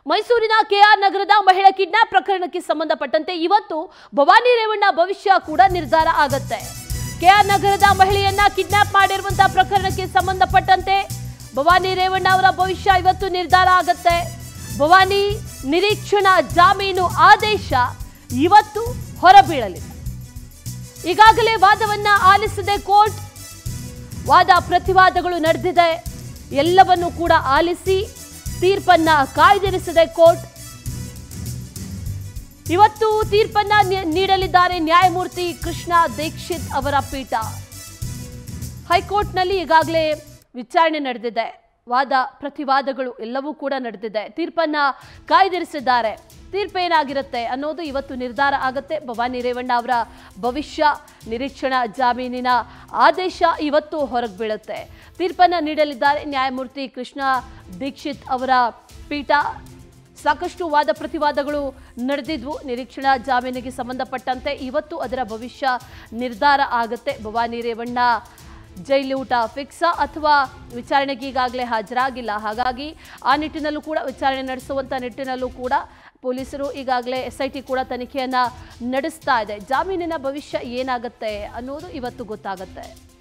ಮೈಸೂರಿನ ಕೆಆರ್ ನಗರದ ಮಹಿಳಾ ಕಿಡ್ನಾಪ್ ಪ್ರಕರಣಕ್ಕೆ ಸಂಬಂಧಪಟ್ಟಂತೆ ಇವತ್ತು ಭವಾನಿ ರೇವಣ್ಣ ಭವಿಷ್ಯ ಕೂಡ ನಿರ್ಧಾರ ಆಗತ್ತೆ ಕೆಆರ್ ನಗರದ ಮಹಿಳೆಯನ್ನ ಕಿಡ್ನಾಪ್ ಮಾಡಿರುವಂತಹ ಪ್ರಕರಣಕ್ಕೆ ಸಂಬಂಧಪಟ್ಟಂತೆ ಭವಾನಿ ರೇವಣ್ಣ ಅವರ ಭವಿಷ್ಯ ಇವತ್ತು ನಿರ್ಧಾರ ಆಗತ್ತೆ ಭವಾನಿ ನಿರೀಕ್ಷಣಾ ಜಾಮೀನು ಆದೇಶ ಇವತ್ತು ಹೊರಬೀಳಲಿದೆ ಈಗಾಗಲೇ ವಾದವನ್ನ ಆಲಿಸಿದೆ ಕೋರ್ಟ್ ವಾದ ಪ್ರತಿವಾದಗಳು ನಡೆದಿದೆ ಎಲ್ಲವನ್ನು ಕೂಡ ಆಲಿಸಿ ತೀರ್ಪನ್ನ ಕಾಯ್ದಿರಿಸಿದೆ ಕೋರ್ಟ್ ಇವತ್ತು ತೀರ್ಪನ್ನ ನಿ- ನೀಡಲಿದ್ದಾರೆ ನ್ಯಾಯಮೂರ್ತಿ ಕೃಷ್ಣ ದೀಕ್ಷಿತ್ ಅವರ ಪೀಠ ಹೈಕೋರ್ಟ್ನಲ್ಲಿ ಈಗಾಗಲೇ ವಿಚಾರಣೆ ನಡೆದಿದೆ ವಾದ ಪ್ರತಿವಾದಗಳು ಎಲ್ಲವೂ ಕೂಡ ನಡೆದಿದೆ ತೀರ್ಪನ್ನ ಕಾಯ್ದಿರಿಸಿದ್ದಾರೆ ತೀರ್ಪೇನಾಗಿರುತ್ತೆ ಅನ್ನೋದು ಇವತ್ತು ನಿರ್ಧಾರ ಆಗುತ್ತೆ ಭವಾನಿ ರೇವಣ್ಣ ಅವರ ಭವಿಷ್ಯ ನಿರೀಕ್ಷಣಾ ಜಾಮೀನಿನ ಆದೇಶ ಇವತ್ತು ಹೊರಗೆ ಬೀಳುತ್ತೆ ತೀರ್ಪನ್ನ ನೀಡಲಿದ್ದಾರೆ ನ್ಯಾಯಮೂರ್ತಿ ಕೃಷ್ಣ ದೀಕ್ಷಿತ್ ಅವರ ಪೀಠ ಸಾಕಷ್ಟು ವಾದ ಪ್ರತಿವಾದಗಳು ನಡೆದಿದ್ವು ನಿರೀಕ್ಷಣಾ ಜಾಮೀನಿಗೆ ಸಂಬಂಧಪಟ್ಟಂತೆ ಇವತ್ತು ಅದರ ಭವಿಷ್ಯ ನಿರ್ಧಾರ ಆಗುತ್ತೆ ಭವಾನಿ ರೇವಣ್ಣ ಜೈಲೂಟ ಫಿಕ್ಸ ಅಥವಾ ವಿಚಾರಣೆಗೆ ಈಗಾಗಲೇ ಹಾಜರಾಗಿಲ್ಲ ಹಾಗಾಗಿ ಆ ನಿಟ್ಟಿನಲ್ಲೂ ಕೂಡ ವಿಚಾರಣೆ ನಡೆಸುವಂಥ ನಿಟ್ಟಿನಲ್ಲೂ ಕೂಡ ಪೊಲೀಸರು ಈಗಾಗಲೇ ಎಸ್ ಐ ಟಿ ಕೂಡ ತನಿಖೆಯನ್ನ ನಡೆಸ್ತಾ ಇದೆ ಜಾಮೀನಿನ ಭವಿಷ್ಯ ಏನಾಗುತ್ತೆ ಅನ್ನೋದು ಇವತ್ತು ಗೊತ್ತಾಗುತ್ತೆ